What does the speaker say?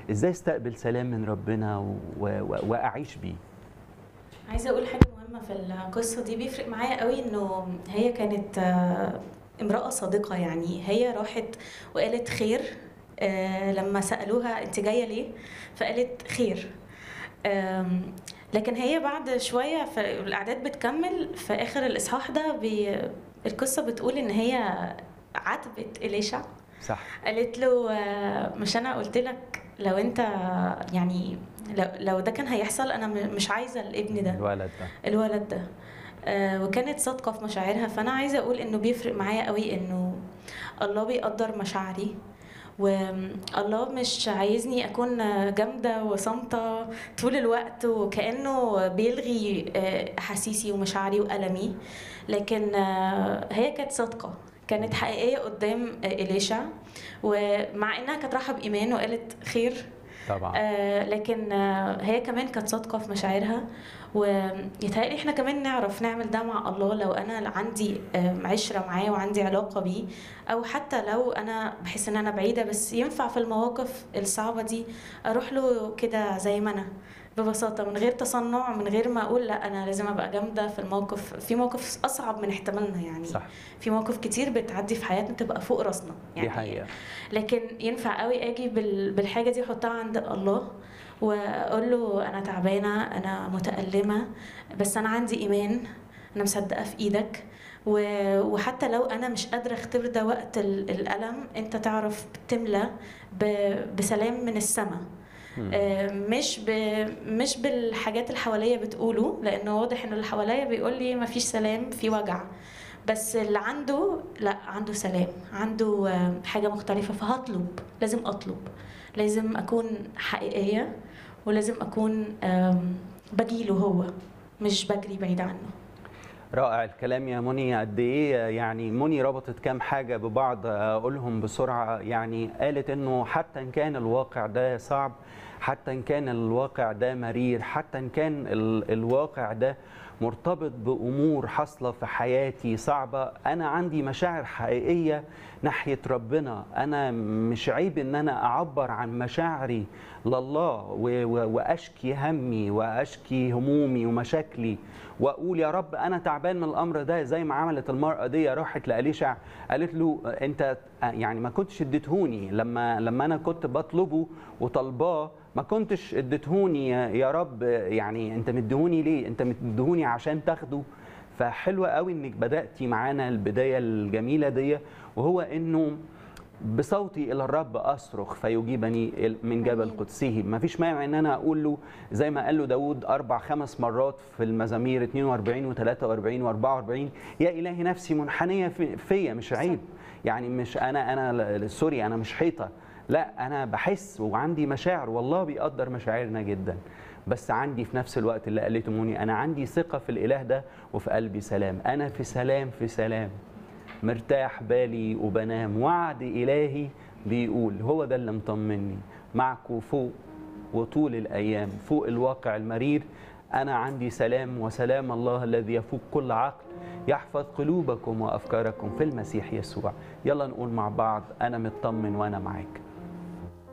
ازاي استقبل سلام من ربنا و... و... واعيش بيه عايزه اقول حاجه مهمه في القصه دي بيفرق معايا قوي انه هي كانت آه، امراه صادقه يعني هي راحت وقالت خير آه، لما سالوها انت جايه ليه فقالت خير آم، لكن هي بعد شويه ف- الاعداد بتكمل في اخر الاصحاح ده بي القصه بتقول ان هي عاتبت اليشع صح قالت له آه، مش انا قلت لك لو انت يعني لو, لو ده كان هيحصل انا م- مش عايزه الابن ده الولد ده الولد ده آه، وكانت صادقه في مشاعرها فانا عايزه اقول انه بيفرق معايا قوي انه الله بيقدر مشاعري والله مش عايزني اكون جامده وصامته طول الوقت وكانه بيلغي آه، احاسيسي ومشاعري والمي لكن آه، هي كانت صادقه كانت حقيقيه قدام آه، اليشع ومع انها كانت رايحه بايمان وقالت خير طبعا آه لكن آه هي كمان كانت صادقه في مشاعرها ويتهيألي احنا كمان نعرف نعمل ده مع الله لو انا عندي آه عشره معاه وعندي علاقه بيه او حتى لو انا بحس ان انا بعيده بس ينفع في المواقف الصعبه دي اروح له كده زي ما انا ببساطه من غير تصنع من غير ما اقول لا انا لازم ابقى جامده في الموقف في موقف اصعب من احتمالنا يعني صح في مواقف كتير بتعدي في حياتنا تبقى فوق راسنا يعني دي حقيقه لكن ينفع قوي اجي بال- بالحاجه دي احطها عند الله واقول له انا تعبانه انا متالمه بس انا عندي ايمان انا مصدقه في ايدك و- وحتى لو انا مش قادره اختبر ده وقت ال- الالم انت تعرف تملى ب- بسلام من السماء مم. آه، مش ب... مش بالحاجات اللي حواليا بتقوله لانه واضح ان اللي حواليا بيقول لي مفيش سلام في وجع بس اللي عنده لا عنده سلام عنده آه، حاجه مختلفه فهطلب لازم اطلب لازم اكون حقيقيه ولازم اكون آم، بجيله هو مش بجري بعيد عنه رائع الكلام يا مني قد ايه يعني مني ربطت كام حاجه ببعض اقولهم بسرعه يعني قالت انه حتى ان كان الواقع ده صعب حتى ان كان الواقع ده مرير حتى ان كان ال- الواقع ده مرتبط بامور حاصله في حياتي صعبه انا عندي مشاعر حقيقيه ناحيه ربنا انا مش عيب ان انا اعبر عن مشاعري لله و- و- واشكي همي واشكي همومي ومشاكلي واقول يا رب انا تعبان من الامر ده زي ما عملت المراه دي راحت لاليشع قالت له انت يعني ما كنتش اديتهوني لما لما انا كنت بطلبه وطلباه ما كنتش اديتهوني يا يا رب يعني انت مديهوني ليه انت مديهوني عشان تاخده فحلوه قوي انك بداتي معانا البدايه الجميله دي وهو انه بصوتي الى الرب اصرخ فيجيبني من جبل آمين. قدسه ما فيش مانع ان انا اقول له زي ما قال له داود اربع خمس مرات في المزامير 42 و43 و44 يا الهي نفسي منحنيه في- فيا مش عيب يعني مش انا انا ل- سوري انا مش حيطه لا انا بحس وعندي مشاعر والله بيقدر مشاعرنا جدا بس عندي في نفس الوقت اللي قالته موني انا عندي ثقه في الاله ده وفي قلبي سلام انا في سلام في سلام مرتاح بالي وبنام وعد إلهي بيقول هو ده اللي مطمني معكم فوق وطول الأيام فوق الواقع المرير أنا عندي سلام وسلام الله الذي يفوق كل عقل يحفظ قلوبكم وأفكاركم في المسيح يسوع يلا نقول مع بعض أنا مطمن وأنا معاك